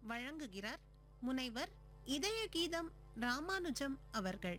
வழங்குகிறார் முனைவர் இதய கீதம் ராமானுஜம் அவர்கள்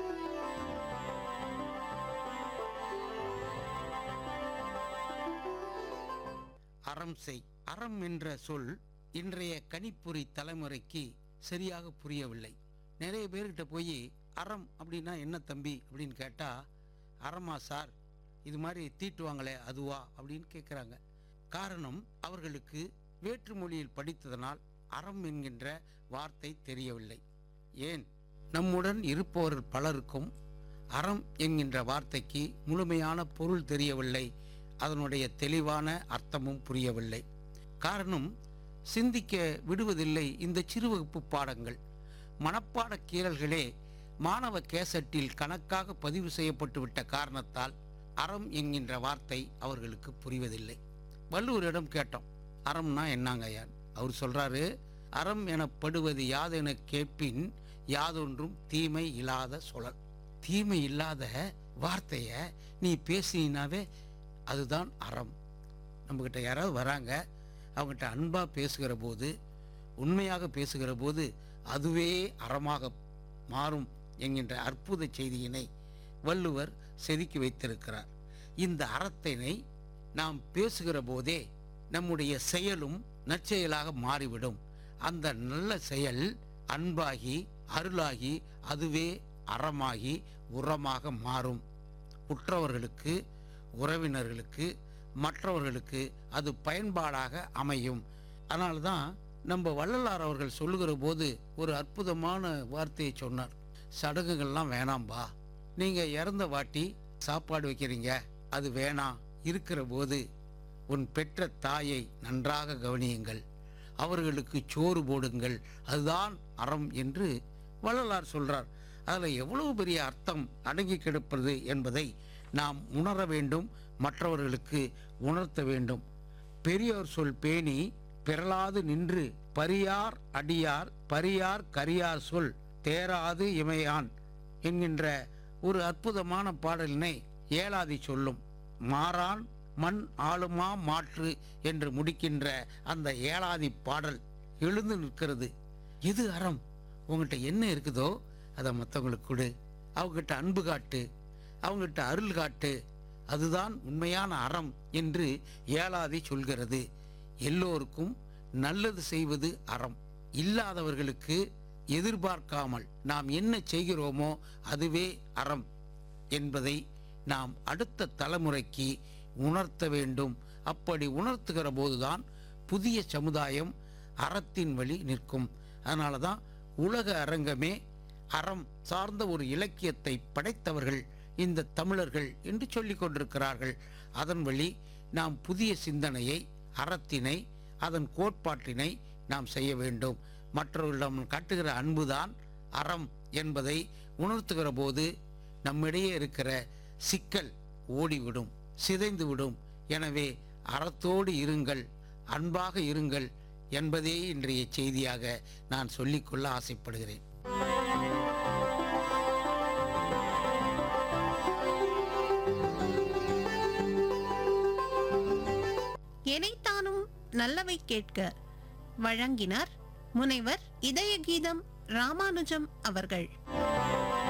அறம் செய் அறம் என்ற சொல் இன்றைய கணிப்பொறி தலைமுறைக்கு சரியாக புரியவில்லை நிறைய பேர்கிட்ட போய் அறம் அப்படின்னா என்ன தம்பி அப்படின்னு கேட்டா அறமா சார் இது மாதிரி தீட்டுவாங்களே அதுவா அப்படின்னு கேட்குறாங்க காரணம் அவர்களுக்கு வேற்று மொழியில் படித்ததனால் அறம் என்கின்ற வார்த்தை தெரியவில்லை ஏன் நம்முடன் இருப்பவர்கள் பலருக்கும் அறம் என்கின்ற வார்த்தைக்கு முழுமையான பொருள் தெரியவில்லை அதனுடைய தெளிவான அர்த்தமும் புரியவில்லை காரணம் சிந்திக்க விடுவதில்லை இந்த சிறு வகுப்பு பாடங்கள் மனப்பாட கீறல்களே மாணவ கேசட்டில் கணக்காக பதிவு செய்யப்பட்டு விட்ட காரணத்தால் அறம் என்கின்ற வார்த்தை அவர்களுக்கு புரிவதில்லை வள்ளுவரிடம் கேட்டோம் அறம்னா என்னங்க ஐயா அவர் சொல்றாரு அறம் எனப்படுவது யாதென கேட்பின் யாதொன்றும் தீமை இல்லாத சொலல் தீமை இல்லாத வார்த்தைய நீ பேசினாவே அதுதான் அறம் நம்மக்கிட்ட யாராவது வராங்க அவங்ககிட்ட அன்பாக பேசுகிற போது உண்மையாக பேசுகிற போது அதுவே அறமாக மாறும் என்கின்ற அற்புத செய்தியினை வள்ளுவர் செதுக்கி வைத்திருக்கிறார் இந்த அறத்தினை நாம் பேசுகிற போதே நம்முடைய செயலும் நற்செயலாக மாறிவிடும் அந்த நல்ல செயல் அன்பாகி அருளாகி அதுவே அறமாகி உரமாக மாறும் உற்றவர்களுக்கு உறவினர்களுக்கு மற்றவர்களுக்கு அது பயன்பாடாக அமையும் அதனால தான் நம்ம வள்ளலார் அவர்கள் சொல்லுகிற போது ஒரு அற்புதமான வார்த்தையை சொன்னார் சடங்குகள்லாம் வேணாம்பா நீங்க இறந்த வாட்டி சாப்பாடு வைக்கிறீங்க அது வேணாம் இருக்கிற போது உன் பெற்ற தாயை நன்றாக கவனியுங்கள் அவர்களுக்கு சோறு போடுங்கள் அதுதான் அறம் என்று வள்ளலார் சொல்றார் அதில் எவ்வளவு பெரிய அர்த்தம் அடங்கி கிடப்பது என்பதை நாம் உணர வேண்டும் மற்றவர்களுக்கு உணர்த்த வேண்டும் பெரியோர் சொல் பேணி பிறலாது நின்று பரியார் அடியார் பரியார் கரியார் சொல் தேராது இமையான் என்கின்ற ஒரு அற்புதமான பாடலினை ஏலாதி சொல்லும் மாறான் மண் ஆளுமா மாற்று என்று முடிக்கின்ற அந்த ஏலாதி பாடல் எழுந்து நிற்கிறது எது அறம் உங்ககிட்ட என்ன இருக்குதோ அதை மற்றவங்களுக்கு கொடு அவங்ககிட்ட அன்பு காட்டு அவங்ககிட்ட அருள் காட்டு அதுதான் உண்மையான அறம் என்று ஏலாதி சொல்கிறது எல்லோருக்கும் நல்லது செய்வது அறம் இல்லாதவர்களுக்கு எதிர்பார்க்காமல் நாம் என்ன செய்கிறோமோ அதுவே அறம் என்பதை நாம் அடுத்த தலைமுறைக்கு உணர்த்த வேண்டும் அப்படி உணர்த்துகிற போதுதான் புதிய சமுதாயம் அறத்தின் வழி நிற்கும் அதனால தான் உலக அரங்கமே அறம் சார்ந்த ஒரு இலக்கியத்தை படைத்தவர்கள் இந்த தமிழர்கள் என்று சொல்லிக் கொண்டிருக்கிறார்கள் அதன் வழி நாம் புதிய சிந்தனையை அறத்தினை அதன் கோட்பாட்டினை நாம் செய்ய வேண்டும் மற்றவர்களிடம் காட்டுகிற அன்புதான் அறம் என்பதை உணர்த்துகிற போது நம்மிடையே இருக்கிற சிக்கல் ஓடிவிடும் சிதைந்துவிடும் எனவே அறத்தோடு இருங்கள் அன்பாக இருங்கள் என்பதே இன்றைய செய்தியாக நான் சொல்லிக்கொள்ள ஆசைப்படுகிறேன் எனைத்தானும் நல்லவை கேட்க வழங்கினார் முனைவர் இதய கீதம் ராமானுஜம் அவர்கள்